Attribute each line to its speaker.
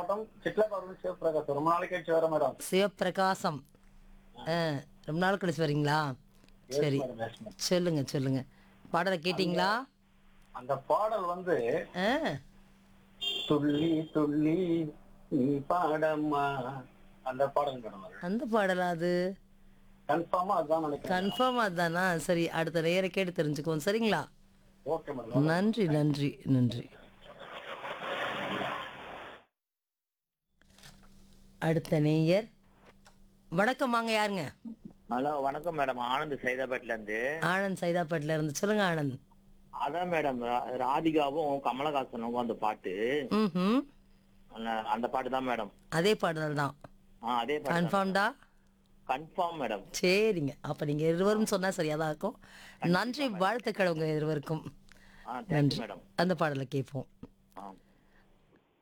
Speaker 1: மாவட்டம் சிட்லப்பாக்கம் சிவபிரகாஷ் ரொம்ப நாளைக்கு கழிச்சு வர மேடம்
Speaker 2: சிவப்பிரகாசம் ஆ ரொம்ப நாள் கழிச்சு வரீங்களா சரி
Speaker 1: மேடம், yes, madam.
Speaker 2: சொல்லுங்க சொல்லுங்க பாடலை கேட்டிங்களா
Speaker 1: அந்த பாடல் வந்து
Speaker 2: ஆ
Speaker 1: துள்ளி துள்ளி நீ பாடம்மா அந்த பாடல் மேடம் அது
Speaker 2: அந்த பாடலா அது
Speaker 1: கன்ஃபார்மா அதுதான் நினைக்கிறேன்
Speaker 2: கன்ஃபார்ம் அதுதானா சரி அடுத்த நேர கேட்டு தெரிஞ்சுக்குவோம் சரிங்களா
Speaker 1: ஓகே மேடம்
Speaker 2: நன்றி நன்றி நன்றி அடுத்த நேயர் வணக்கம் வாங்க யாருங்க
Speaker 3: ஹலோ வணக்கம் மேடம் ஆனந்த் சைதாபேட்ல இருந்து
Speaker 2: ஆனந்த் சைதாப்பேட்டில் இருந்து சொல்லுங்க ஆனந்த்
Speaker 3: அதான் மேடம் ரா- ராதிகாவும் கமலஹாசனும் அந்த பாட்டு
Speaker 2: ம்
Speaker 3: அந்த- அந்த பாட்டு தான் மேடம்
Speaker 2: அதே பாடல் தான்
Speaker 3: ஆ அதே பாட்டு
Speaker 2: கன்ஃபார்ம்டா
Speaker 3: கன்ஃபார்ம் மேடம்
Speaker 2: சரிங்க அப்ப நீங்க இருவரும் சொன்னா சரியா தான் இருக்கும் நன்றி வாழ்த்துக்கள் உங்க இருவருக்கும்
Speaker 3: ஆ தேங்க்யூ மேடம்
Speaker 2: அந்த பாடலை கேட்போம்
Speaker 3: ஆ